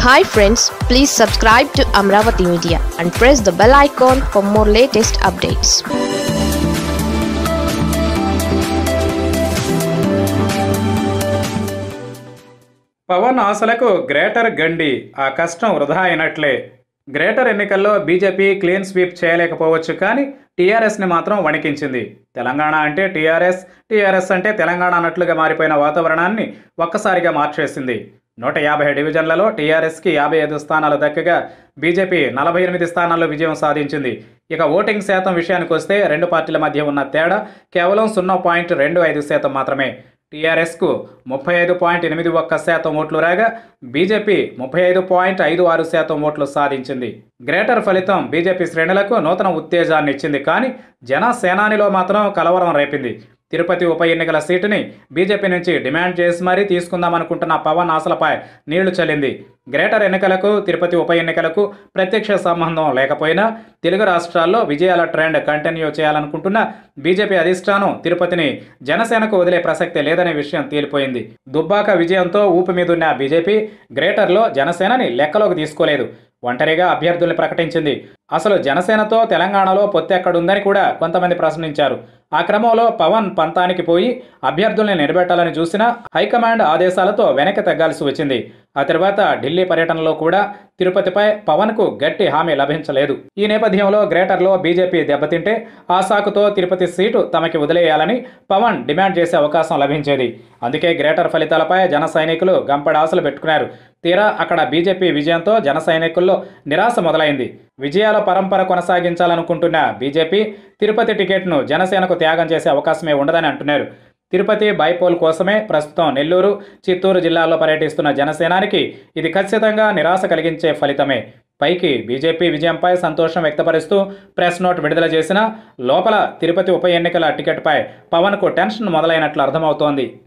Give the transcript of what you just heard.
hi friends please subscribe to Amaravati media and press the bell icon for more latest updates Pawan ఆశలకు greater గండి ఆ కష్టం వృధా అయినట్లే గ్రేటర్ ఎన్నికల్లో బీజేపీ క్లీన్ స్వీప్ చేయలేకపోవచ్చు కానీ టీఆర్ఎస్ని మాత్రం వణికించింది తెలంగాణ అంటే టీఆర్ఎస్ టీఆర్ఎస్ అంటే తెలంగాణ అన్నట్లుగా మారిపోయిన వాతావరణాన్ని ఒక్కసారిగా మార్చేసింది నూట యాభై డివిజన్లలో టీఆర్ఎస్కి యాభై ఐదు స్థానాలు దక్కగా బీజేపీ నలభై ఎనిమిది స్థానాల్లో విజయం సాధించింది ఇక ఓటింగ్ శాతం విషయానికి వస్తే రెండు పార్టీల మధ్య ఉన్న తేడా కేవలం సున్నా పాయింట్ రెండు ఐదు శాతం మాత్రమే టీఆర్ఎస్కు ముప్పై ఐదు పాయింట్ ఎనిమిది ఒక్క శాతం ఓట్లు రాగా బీజేపీ ముప్పై ఐదు పాయింట్ ఐదు ఆరు శాతం ఓట్లు సాధించింది గ్రేటర్ ఫలితం బీజేపీ శ్రేణులకు నూతన ఉత్తేజాన్ని ఇచ్చింది కానీ జనసేనానిలో మాత్రం కలవరం రేపింది తిరుపతి ఉప ఎన్నికల సీటుని బీజేపీ నుంచి డిమాండ్ చేసి మరీ తీసుకుందామనుకుంటున్న పవన్ ఆశలపై నీళ్లు చల్లింది గ్రేటర్ ఎన్నికలకు తిరుపతి ఉప ఎన్నికలకు ప్రత్యక్ష సంబంధం లేకపోయినా తెలుగు రాష్ట్రాల్లో విజయాల ట్రెండ్ కంటిన్యూ చేయాలనుకుంటున్న బీజేపీ అధిష్టానం తిరుపతిని జనసేనకు వదిలే ప్రసక్తే లేదనే విషయం తేలిపోయింది దుబ్బాక విజయంతో ఊపి మీదున్న బీజేపీ గ్రేటర్లో జనసేనని లెక్కలోకి తీసుకోలేదు ఒంటరిగా అభ్యర్థుల్ని ప్రకటించింది అసలు జనసేనతో తెలంగాణలో పొత్తెక్కడుందని కూడా కొంతమంది ప్రశ్నించారు ఆ క్రమంలో పవన్ పంతానికి పోయి అభ్యర్థుల్ని నిలబెట్టాలని చూసినా హైకమాండ్ ఆదేశాలతో వెనక్కి తగ్గాల్సి వచ్చింది ఆ తర్వాత ఢిల్లీ పర్యటనలో కూడా తిరుపతిపై పవన్కు గట్టి హామీ లభించలేదు ఈ నేపథ్యంలో గ్రేటర్లో బీజేపీ దెబ్బతింటే ఆ సాకుతో తిరుపతి సీటు తమకి వదిలేయాలని పవన్ డిమాండ్ చేసే అవకాశం లభించేది అందుకే గ్రేటర్ ఫలితాలపై జన సైనికులు గంపడి ఆశలు పెట్టుకున్నారు తీరా అక్కడ బీజేపీ విజయంతో జన సైనికుల్లో నిరాశ మొదలైంది విజయాల పరంపర కొనసాగించాలనుకుంటున్న బీజేపీ తిరుపతి టికెట్ను జనసేనకు త్యాగం చేసే అవకాశమే ఉండదని అంటున్నారు తిరుపతి బైపోల్ కోసమే ప్రస్తుతం నెల్లూరు చిత్తూరు జిల్లాల్లో పర్యటిస్తున్న జనసేనానికి ఇది ఖచ్చితంగా నిరాశ కలిగించే ఫలితమే పైకి బీజేపీ విజయంపై సంతోషం వ్యక్తపరుస్తూ ప్రెస్ నోట్ విడుదల చేసిన లోపల తిరుపతి ఉప ఎన్నికల టికెట్పై పవన్కు టెన్షన్ మొదలైనట్లు అర్థమవుతోంది